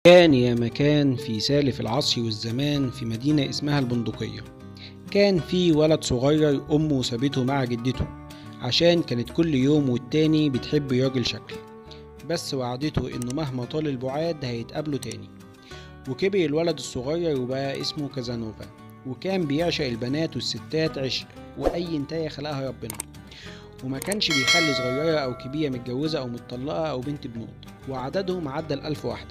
كان يا مكان في سالف العصر والزمان في مدينة اسمها البندقية كان في ولد صغير أمه سابته مع جدته عشان كانت كل يوم والتاني بتحب راجل شكل بس وعدته إنه مهما طال البعاد هيتقابلوا تاني وكبر الولد الصغير وبقى اسمه كازانوفا وكان بيعشق البنات والستات عشق وأي انتاية خلقها ربنا وما كانش بيخلي صغيرة أو كبيرة متجوزة أو متطلقة أو بنت بنوت وعددهم عدى الألف واحدة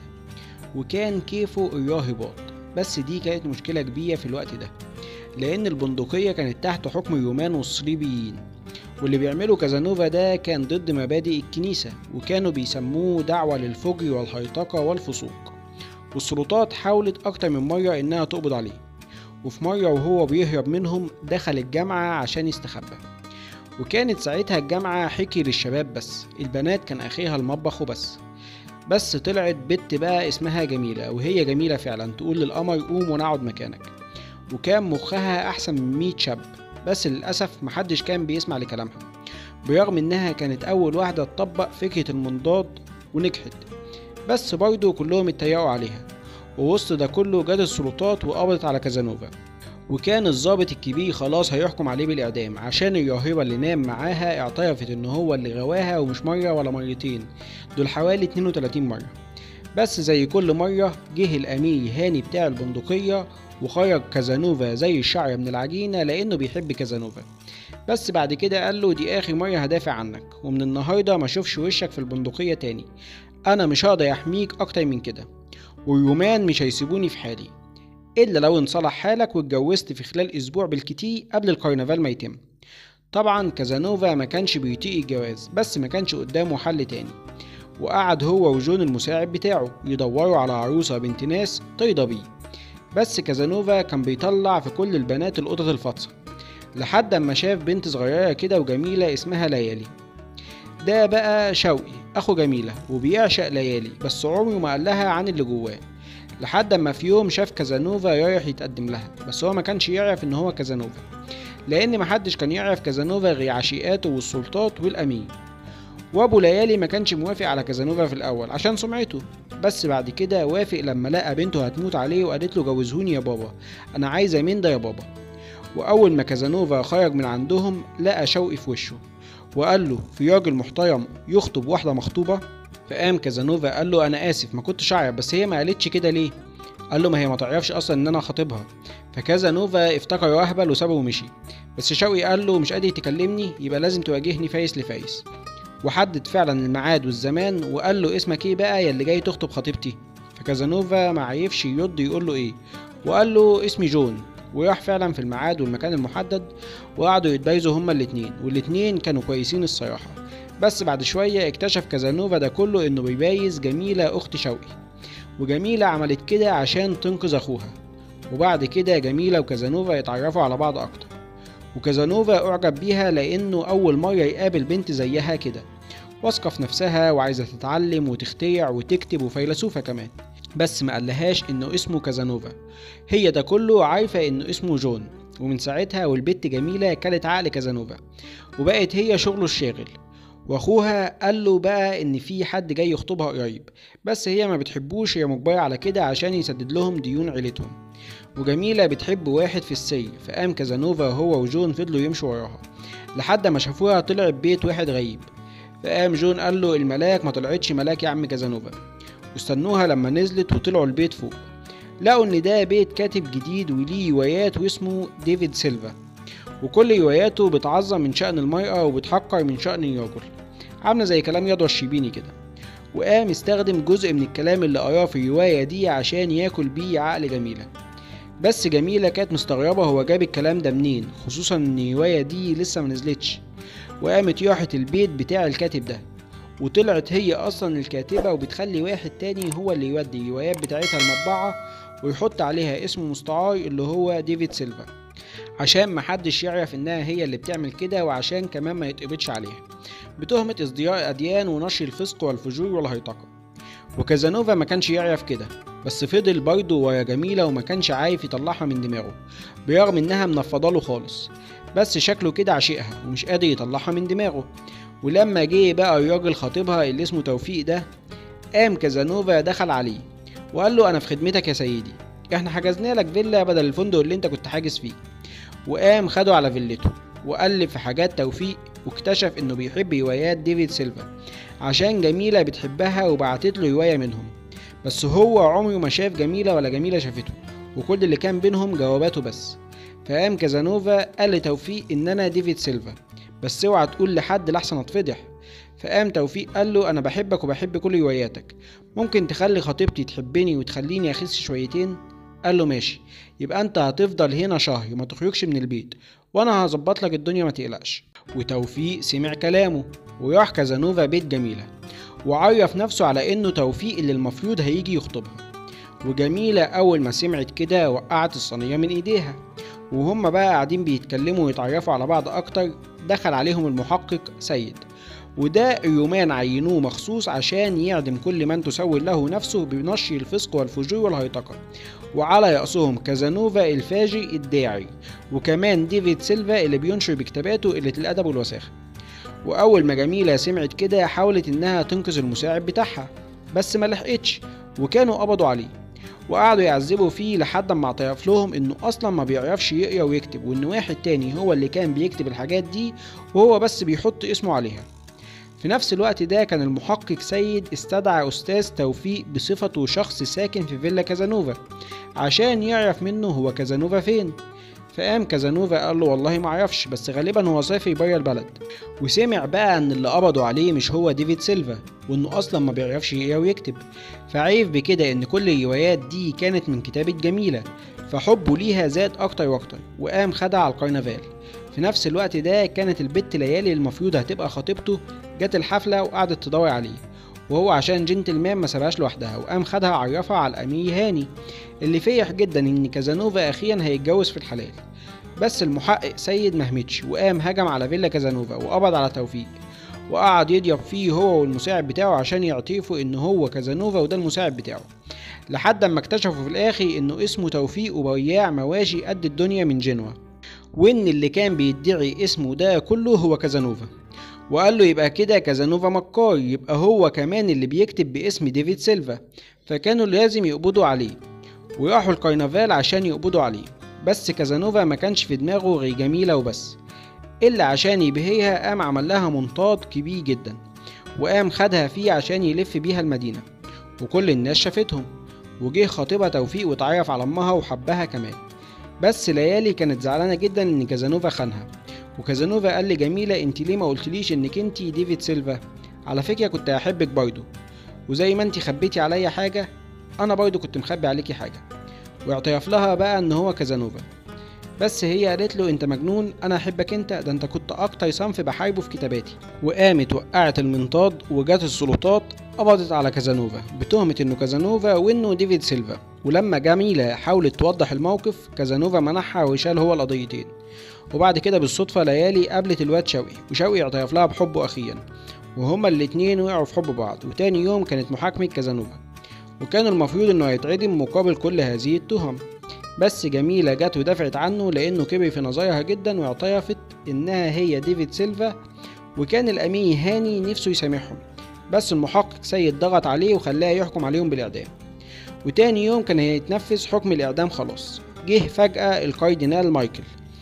وكان كيفه الراهبات بس دي كانت مشكلة كبيرة في الوقت ده لأن البندقية كانت تحت حكم الرومان والصليبيين واللي بيعمله كازانوفا ده كان ضد مبادئ الكنيسة وكانوا بيسموه دعوة للفجر والهيطقة والفسوق والسلطات حاولت أكتر من مرة إنها تقبض عليه وفي مرة وهو بيهرب منهم دخل الجامعة عشان يستخبى وكانت ساعتها الجامعة حكي للشباب بس البنات كان أخيها المطبخ وبس بس طلعت بنت بقى اسمها جميلة وهي جميلة فعلا تقول للقمر قوم ونقعد مكانك وكان مخها أحسن من مية شاب بس للأسف محدش كان بيسمع لكلامها برغم إنها كانت أول واحدة تطبق فكرة المنضاد ونجحت بس برضه كلهم اتريقوا عليها ووسط ده كله جت السلطات وقبضت على كازانوفا وكان الضابط الكبير خلاص هيحكم عليه بالإعدام عشان الراهبة اللي نام معاها اعترفت إن هو اللي غواها ومش مرة ولا مرتين دول حوالي 32 مرة بس زي كل مرة جه الأمير هاني بتاع البندقية وخرج كازانوفا زي الشعر من العجينة لأنه بيحب كازانوفا بس بعد كده قال له دي آخر مرة هدافع عنك ومن النهاردة ما اشوفش وشك في البندقية تاني أنا مش هقدر أحميك أكتر من كده والرومان مش هيسيبوني في حالي إلا لو انصلح حالك واتجوزت في خلال أسبوع بالكتير قبل الكرنفال ما يتم طبعا كازانوفا ما كانش بيطيق الجواز بس ما كانش قدامه حل تاني وقعد هو وجون المساعد بتاعه يدوروا على عروسة بنت ناس ترضى بيه بس كازانوفا كان بيطلع في كل البنات القطط الفطسة لحد اما شاف بنت صغيرة كده وجميلة اسمها ليالي ده بقى شوقي اخو جميلة وبيعشق ليالي بس عمره ما قال لها عن اللي جواه لحد اما في يوم شاف كازانوفا رايح يتقدم لها بس هو ما كانش يعرف ان هو كازانوفا لان محدش كان يعرف كازانوفا غير عشيقاته والسلطات والامير وابو ليالي ما كانش موافق على كازانوفا في الاول عشان سمعته بس بعد كده وافق لما لقى بنته هتموت عليه وقالت له جوزهوني يا بابا انا عايزه مين ده يا بابا واول ما كازانوفا خرج من عندهم لقى شوقي في وشه وقال له في راجل محترم يخطب واحده مخطوبه فقام كازانوفا قال له انا اسف ما كنتش اعرف بس هي ما قالتش كده ليه قال له ما هي ما تعرفش اصلا ان انا خاطبها فكازانوفا افتكر اهبل وسابه ومشي بس شوقي قال له مش قادر تكلمني يبقى لازم تواجهني فايس لفايس وحدد فعلا الميعاد والزمان وقال له اسمك ايه بقى يا اللي جاي تخطب خطيبتي فكازانوفا ما عرفش يرد يقول له ايه وقال له اسمي جون وراح فعلا في الميعاد والمكان المحدد وقعدوا يتبايزوا هما الاتنين والاتنين كانوا كويسين الصراحة بس بعد شوية اكتشف كازانوفا ده كله انه بيبايز جميلة اخت شوقي وجميلة عملت كده عشان تنقذ اخوها وبعد كده جميلة وكازانوفا يتعرفوا على بعض اكتر وكازانوفا اعجب بيها لانه اول مرة يقابل بنت زيها كده واثقة في نفسها وعايزة تتعلم وتخترع وتكتب وفيلسوفة كمان بس ما قالهاش انه اسمه كازانوفا هي ده كله عارفة انه اسمه جون ومن ساعتها والبت جميلة كلت عقل كازانوفا وبقت هي شغله الشاغل واخوها قال له بقى ان في حد جاي يخطبها قريب بس هي ما بتحبوش هي مجبرة على كده عشان يسدد لهم ديون عيلتهم وجميلة بتحب واحد في السر فقام كازانوفا هو وجون فضلوا يمشوا وراها لحد ما شافوها طلعت بيت واحد غريب فقام جون قال له الملاك ما طلعتش ملاك يا عم كازانوفا واستنوها لما نزلت وطلعوا البيت فوق لقوا ان ده بيت كاتب جديد وليه روايات واسمه ديفيد سيلفا وكل رواياته بتعظم من شأن المرأة وبتحقر من شأن الرجل عاملة زي كلام يدوى الشيبيني كده وقام استخدم جزء من الكلام اللي قراه في الرواية دي عشان ياكل بيه عقل جميلة بس جميلة كانت مستغربة هو جاب الكلام ده منين خصوصا ان الرواية دي لسه منزلتش وقامت راحت البيت بتاع الكاتب ده وطلعت هي اصلا الكاتبة وبتخلي واحد تاني هو اللي يودي الروايات بتاعتها المطبعة ويحط عليها اسم مستعار اللي هو ديفيد سيلفا عشان محدش يعرف انها هي اللي بتعمل كده وعشان كمان ما يتقبضش عليها بتهمة ازديار اديان ونشر الفسق والفجور والهيطقة وكازانوفا ما كانش يعرف كده بس فضل برضه ورا جميلة وما كانش عارف يطلعها من دماغه برغم انها منفضاله خالص بس شكله كده عشقها ومش قادر يطلعها من دماغه ولما جه بقى الراجل خطيبها اللي اسمه توفيق ده قام كازانوفا دخل عليه وقال له انا في خدمتك يا سيدي احنا حجزنا لك فيلا بدل الفندق اللي انت كنت حاجز فيه وقام خده على فيلته وقلب في حاجات توفيق واكتشف انه بيحب هوايات ديفيد سيلفا عشان جميلة بتحبها وبعتت له هواية منهم بس هو عمره ما شاف جميلة ولا جميلة شافته وكل اللي كان بينهم جواباته بس فقام كازانوفا قال لتوفيق ان انا ديفيد سيلفا بس اوعى تقول لحد لحسن اتفضح فقام توفيق قال له انا بحبك وبحب كل هواياتك ممكن تخلي خطيبتي تحبني وتخليني اخس شويتين قال له ماشي يبقى انت هتفضل هنا شهر ما تخرجش من البيت وانا هظبط لك الدنيا ما تقلقش وتوفيق سمع كلامه وراح كازانوفا بيت جميلة وعرف نفسه على انه توفيق اللي المفروض هيجي يخطبها وجميلة أول ما سمعت كده وقعت الصينية من إيديها وهم بقى قاعدين بيتكلموا ويتعرفوا على بعض أكتر دخل عليهم المحقق سيد وده الرومان عينوه مخصوص عشان يعدم كل من تسول له نفسه بنشر الفسق والفجور والهيطقة وعلى رأسهم كازانوفا الفاجي الداعي وكمان ديفيد سيلفا اللي بينشر بكتاباته قلة الأدب والوساخة وأول ما جميلة سمعت كده حاولت إنها تنقذ المساعد بتاعها بس ما لحقتش وكانوا قبضوا عليه وقعدوا يعذبوا فيه لحد ما اعترف لهم انه اصلا ما بيعرفش يقرا ويكتب وان واحد تاني هو اللي كان بيكتب الحاجات دي وهو بس بيحط اسمه عليها في نفس الوقت ده كان المحقق سيد استدعى أستاذ توفيق بصفته شخص ساكن في فيلا كازانوفا عشان يعرف منه هو كازانوفا فين فقام كازانوفا قال له والله ما اعرفش بس غالبا هو صافي بره البلد وسمع بقى ان اللي قبضوا عليه مش هو ديفيد سيلفا وانه اصلا ما بيعرفش يقرا ويكتب فعرف بكده ان كل الروايات دي كانت من كتابة جميلة فحبه ليها زاد اكتر واكتر وقام خدها على الكرنفال في نفس الوقت ده كانت البت ليالي المفروض هتبقى خطيبته جت الحفلة وقعدت تدور عليه وهو عشان جنتلمان ما سابهاش لوحدها وقام خدها عرفها على الأمير هاني اللي فرح جدا إن كازانوفا أخيرا هيتجوز في الحلال بس المحقق سيد مهمتش وقام هجم على فيلا كازانوفا وقبض على توفيق وقعد يضرب فيه هو والمساعد بتاعه عشان يعترفوا ان هو كازانوفا وده المساعد بتاعه لحد اما اكتشفوا في الاخر انه اسمه توفيق وبياع مواشي قد الدنيا من جنوة وان اللي كان بيدعي اسمه ده كله هو كازانوفا وقال له يبقى كده كازانوفا مكار يبقى هو كمان اللي بيكتب باسم ديفيد سيلفا فكانوا لازم يقبضوا عليه وراحوا الكرنفال عشان يقبضوا عليه بس كازانوفا ما كانش في دماغه غير جميلة وبس إلا عشان يبهيها قام عمل لها منطاد كبير جدا وقام خدها فيه عشان يلف بيها المدينة وكل الناس شافتهم وجه خطيبها توفيق واتعرف على أمها وحبها كمان بس ليالي كانت زعلانة جدا إن كازانوفا خانها وكازانوفا قال لجميلة انت ليه ما قلتليش انك انت ديفيد سيلفا على فكرة كنت هحبك برضه وزي ما انت خبيتي عليا حاجة انا برضه كنت مخبي عليكي حاجة واعترف لها بقى ان هو كازانوفا بس هي قالت له انت مجنون انا احبك انت ده انت كنت اكتر صنف بحاربه في كتاباتي وقامت وقعت المنطاد وجات السلطات قبضت على كازانوفا بتهمة انه كازانوفا وانه ديفيد سيلفا ولما جميلة حاولت توضح الموقف كازانوفا منحها وشال هو القضيتين وبعد كده بالصدفة ليالي قابلت الواد شوقي وشوقي اعترف لها بحبه أخيرا وهما الاتنين وقعوا في حب بعض وتاني يوم كانت محاكمة كازانوفا وكان المفروض انه هيتعدم مقابل كل هذه التهم بس جميلة جت ودافعت عنه لأنه كبر في نظرها جدا واعترفت إنها هي ديفيد سيلفا وكان الأمير هاني نفسه يسامحهم بس المحقق سيد ضغط عليه وخلاه يحكم عليهم بالإعدام وتاني يوم كان هيتنفذ حكم الإعدام خلاص جه فجأة الكاردينال مايكل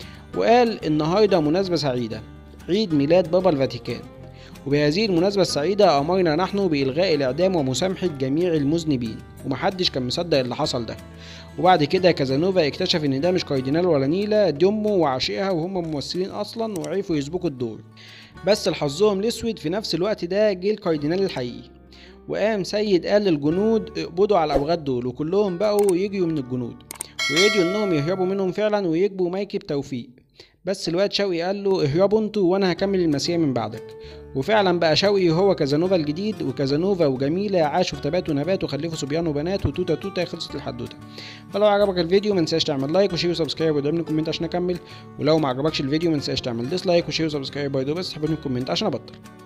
وقال النهاردة مناسبة سعيدة عيد ميلاد بابا الفاتيكان وبهذه المناسبة السعيدة أمرنا نحن بإلغاء الإعدام ومسامحة جميع المذنبين ومحدش كان مصدق اللي حصل ده وبعد كده كازانوفا اكتشف إن ده مش كاردينال ولا نيلة دي أمه وعشيقها وهم ممثلين أصلا وعرفوا يسبقوا الدور بس لحظهم الأسود في نفس الوقت ده جه الكاردينال الحقيقي وقام سيد قال للجنود اقبضوا على الأبغاد دول وكلهم بقوا يجيوا من الجنود ويجوا إنهم يهربوا منهم فعلا ويجبوا مايكب توفيق بس الواد شوقي قال له اهربوا انتوا وانا هكمل المسيره من بعدك وفعلا بقى شوقي هو كازانوفا الجديد وكازانوفا وجميله عاشوا في تبات ونبات وخلفوا صبيان وبنات وتوته توته خلصت الحدوته فلو عجبك الفيديو ما تنساش تعمل لايك وشير وسبسكرايب وادعمني كومنت عشان اكمل ولو ما عجبكش الفيديو ما تنساش تعمل ديسلايك وشير وسبسكرايب برضه بس تحبوني كومنت عشان ابطل